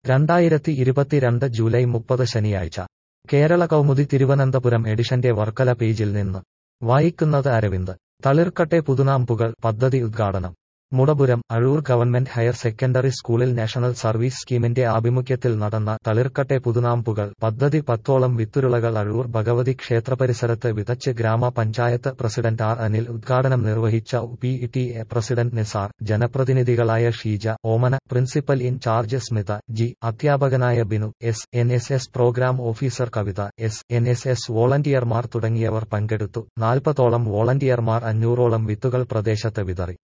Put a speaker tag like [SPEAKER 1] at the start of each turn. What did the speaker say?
[SPEAKER 1] രണ്ടായിരത്തി ഇരുപത്തിരണ്ട് ജൂലൈ മുപ്പത് ശനിയാഴ്ച കേരള കൗമുദി തിരുവനന്തപുരം എഡിഷന്റെ വർക്കല പേജിൽ നിന്ന് വായിക്കുന്നത് അരവിന്ദ് തളിർക്കട്ടെ പുതുനാമ്പുകൾ പദ്ധതി ഉദ്ഘാടനം Mudapuram Azhoor government higher secondary സ്കൂളിൽ നാഷണൽ സർവീസ് സ്കീമിന്റെ ആഭിമുഖ്യത്തിൽ നടന്ന തളിർക്കട്ടെ പുതുനാമ്പുകൾ പദ്ധതി പത്തോളം വിത്തുരുളകൾ അഴൂർ ഭഗവതി ക്ഷേത്രപരിസരത്ത് വിതച്ച് ഗ്രാമപഞ്ചായത്ത് പ്രസിഡന്റ് ആർ അനിൽ ഉദ്ഘാടനം നിർവഹിച്ച P T A president Nizar ജനപ്രതിനിധികളായ Sheeja Omana principal in charge Smitha G അധ്യാപകനായ Binu S N S S programme officer Kavitha S N S S വോളണ്ടിയർമാർ തുടങ്ങിയവർ പങ്കെടുത്തു നാൽപ്പതോളം വോളണ്ടിയർമാർ അഞ്ഞൂറോളം വിത്തുകൾ പ്രദേശത്ത് വിതറി